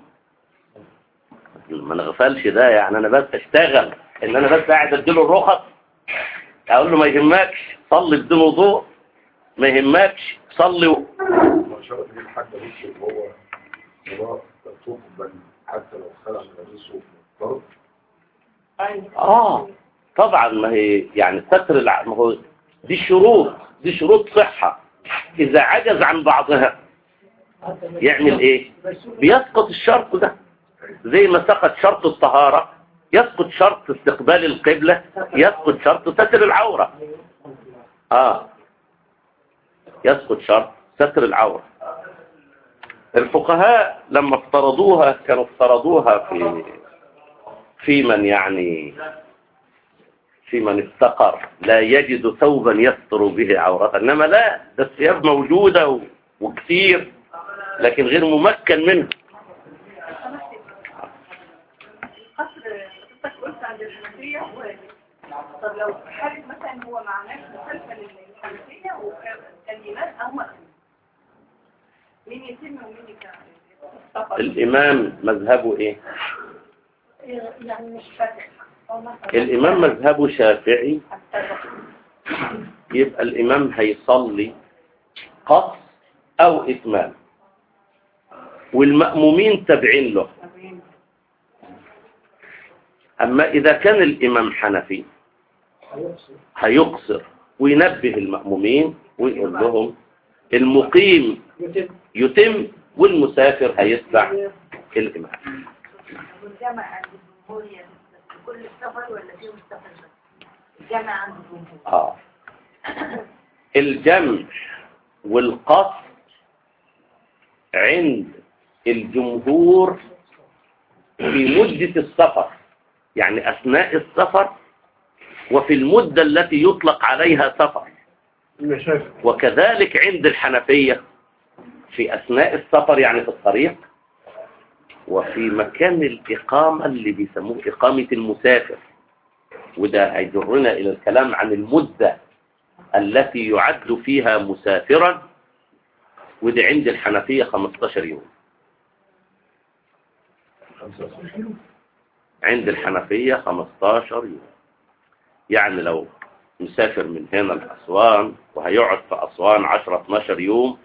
ما نغفلش ده يعني انا بس اشتغل ان انا بس قاعد اديله الرخص اقول له ما يهمكش صلي بدون وضوء ما يهمكش صلي و... ما شرط ليه الحاجة بس اللي هو هو تقبل حتى لو خلع من الرسول فرض اه طبعا ما هي يعني ستر الع... ما هو دي شروط دي شروط صحة اذا عجز عن بعضها يعمل ايه بيسقط الشرط ده زي ما سقط شرط الطهارة يسقط شرط استقبال القبلة يسقط شرط ستر العورة اه يسقط شرط ستر العورة الفقهاء لما افترضوها كانوا افترضوها في في من يعني في من افتقر لا يجد ثوبا يستر به عورته انما لا ده الثياب موجودة و- وكثير لكن غير ممكن منها قصر حضرتك قلت عند الحنفية واجب طب لو حالة مثلا هو مع ناس مخالفة للحنفية وكان إمام أو مأمون مين يتم ومين يكمل؟ الامام مذهبه ايه يعني مش فاتح أو مثلا الامام مذهبه شافعي حتى يبقى الامام هيصلي قص او اتمام والمأمومين تابعين له اما اذا كان الامام حنفي هيقصر وينبه المأمومين ويقول لهم المقيم يتم والمسافر هيتبع الإمام والجامع عند الجمهور يعني كل السفر ولا فيه مستقر بس الجامع عند الجمهور آه. الجمع والقصر عند الجمهور في مدة السفر يعني أثناء السفر وفي المدة التي يطلق عليها سفر وكذلك عند الحنفية في أثناء السفر يعني في الطريق وفي مكان الإقامة اللي بيسموه إقامة المسافر وده هيجرنا إلى الكلام عن المدة التي يعد فيها مسافرا وده عند الحنفية 15 يوم عند الحنفية 15 يوم يعني لو مسافر من هنا لأسوان وهيقعد في أسوان 10-12 يوم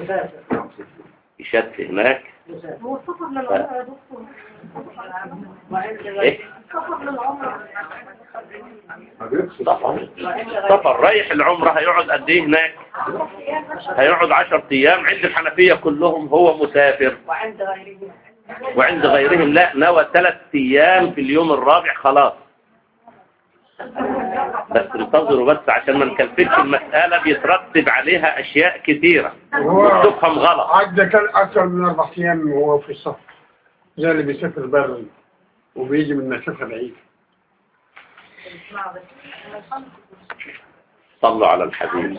يشت هناك هو السفر للعمرة يا دكتور إيه؟ السفر للعمرة ما بيقصد سفر سفر رايح العمرة هيقعد قد ايه هناك هيقعد 10 ايام عند الحنفية كلهم هو مسافر وعند غيره وعند غيرهم لا نوى ثلاث ايام في اليوم الرابع خلاص بس انتظروا بس عشان ما نكلفتش المسألة بيترتب عليها اشياء كثيرة وتفهم غلط عدى كان أكثر من أربع أيام وهو في السفر زي اللي بيسافر برا وبيجي من مسافة بعيدة صلوا على الحبيب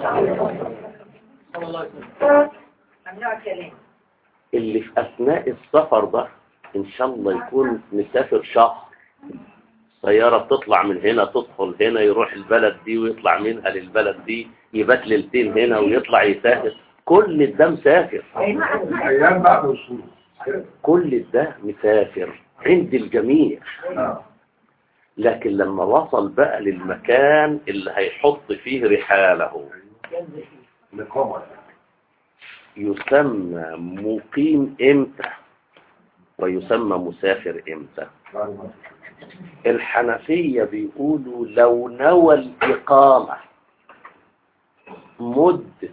ممنوع الكلام اللي في اثناء السفر ده ان شاء الله يكون مسافر شهر سيارة بتطلع من هنا تدخل هنا يروح البلد دي ويطلع منها للبلد دي يبات ليلتين هنا ويطلع يسافر كل ده مسافر ايام بعد وصوله كل ده مسافر عند الجميع آه. لكن لما وصل بقى للمكان اللي هيحط فيه رحاله الاقامه يسمى مقيم امتى ويسمى مسافر امتى بعد ما الحنفية بيقولوا لو نوى الإقامة مدة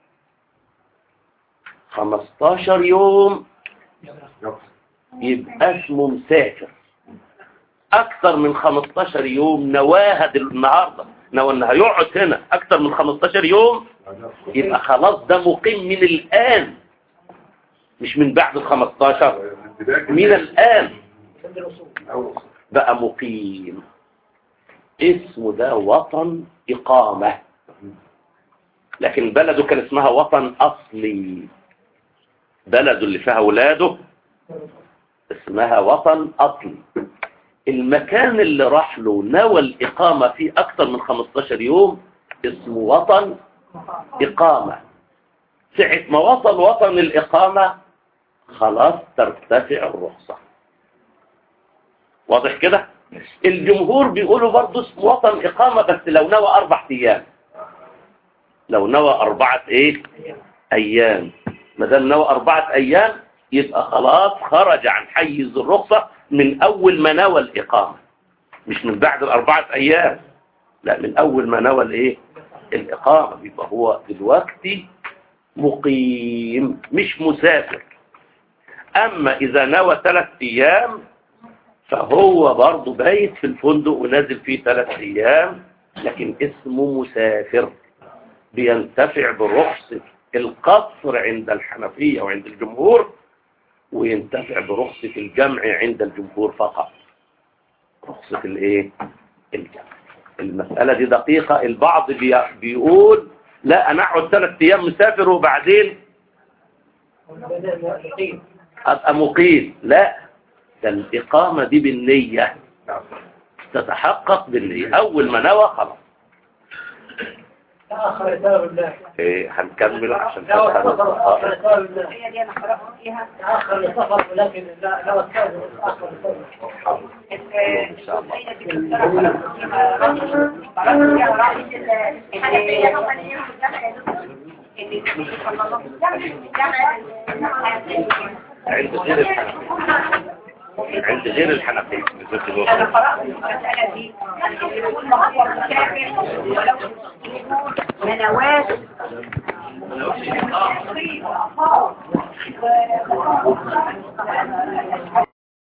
15 يوم يقصد يبقى اسمه مسافر أكثر من 15 يوم نواها دل- النهاردة نوى إنه هيقعد هنا أكثر من 15 يوم يبقى خلاص ده مقيم من الآن مش من بعد ال 15 من الآن بقى مقيم اسمه ده وطن إقامة لكن بلده كان اسمها وطن أصلي بلده اللي فيها ولاده اسمها وطن أصلي المكان اللي راح له نوى الإقامة فيه أكثر من 15 يوم اسمه وطن إقامة ساعة ما وصل وطن الإقامة خلاص ترتفع الرخصة واضح كده الجمهور بيقولوا برضه اسمه وطن إقامة بس لو نوى أربع أيام لو نوى أربعة إيه أيام ما دام نوى أربعة أيام يبقى خلاص خرج عن حيز الرخصة من أول ما نوى الإقامة مش من بعد الأربعة أيام لا من أول ما نوى الإيه الإقامة يبقى هو دلوقتي مقيم مش مسافر أما إذا نوى ثلاث أيام فهو برضه بايت في الفندق ونازل فيه ثلاث أيام لكن اسمه مسافر بينتفع برخصة القصر عند الحنفية وعند الجمهور وينتفع برخصة الجمع عند الجمهور فقط رخصة الايه الجمع المسألة دي دقيقة البعض بي بيقول لا انا اقعد ثلاث ايام مسافر وبعدين ابقى مقيم لا ده الاقامة دي بالنية تتحقق بالنية اول ما نوى خلاص آخر إثار الله إيه هنكمل عشان لا تفهم والسفر آخر الدقائق. إثار الله هي دي انا قرأت فيها آخر السفر ولكن لا لا السفر آخر السفر الجزئية دي كنت أنا قرأت فيها قرأت فيها رأيت الحنفية هم اللي يعملوا الجمع يا دكتور اللي صلى الله عليه وسلم الجمع عند غير الحنفية عند غير الحنفية بالذات أنا الوسط. قرأت المسألة دي أن يكون هو مسافر ولو يكون منوات خير وأخاف